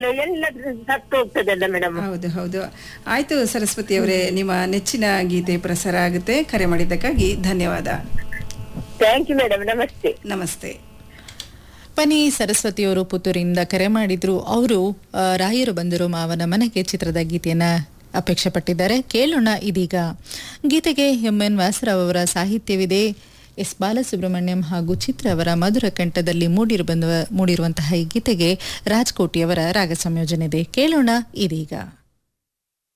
ಅದು ಎಲ್ಲ ಸತ್ತು ಹೋಗ್ತದಲ್ಲ ಮೇಡಮ್ ಹೌದು ಹೌದು ಆಯ್ತು ಸರಸ್ವತಿ ಅವರೇ ನಿಮ್ಮ ನೆಚ್ಚಿನ ಗೀತೆ ಪ್ರಸಾರ ಆಗುತ್ತೆ ಕರೆ ಮಾಡಿದ್ದಕ್ಕಾಗಿ ಧನ್ಯವಾದ ಥ್ಯಾಂಕ್ ಯು ಮೇಡಮ್ ನಮಸ್ತೆ ನಮಸ್ತೆ ಪನಿ ಸರಸ್ವತಿಯವರು ಪುತ್ತೂರಿನಿಂದ ಕರೆ ಮಾಡಿದ್ರು ಅವರು ಆ, ರಾಯರು ಬಂದರು ಮಾವನ ಮನೆಗೆ ಚಿತ್ರದ ಗೀತೆಯನ್ನ ಅಪೇಕ್ಷೆ ಪಟ್ಟಿದ್ದಾರೆ ಕೇಳೋಣ ಇದೀಗ ಗೀತೆಗೆ ಎಂ ಎನ್ ವ್ಯಾಸರಾವ್ ಅವರ ಸಾಹಿತ್ಯವಿದೆ ಎಸ್ ಬಾಲಸುಬ್ರಹ್ಮಣ್ಯಂ ಹಾಗೂ ಚಿತ್ರ ಅವರ ಮಧುರ ಕಂಠದಲ್ಲಿ ಮೂಡಿರು ಬಂದ ಮೂಡಿರುವಂತಹ ಈ ಗೀತೆಗೆ ರಾಜ್ಕೋಟಿಯವರ ರಾಗ ಸಂಯೋಜನೆ ಇದೆ ಕೇಳೋಣ ಇದೀಗ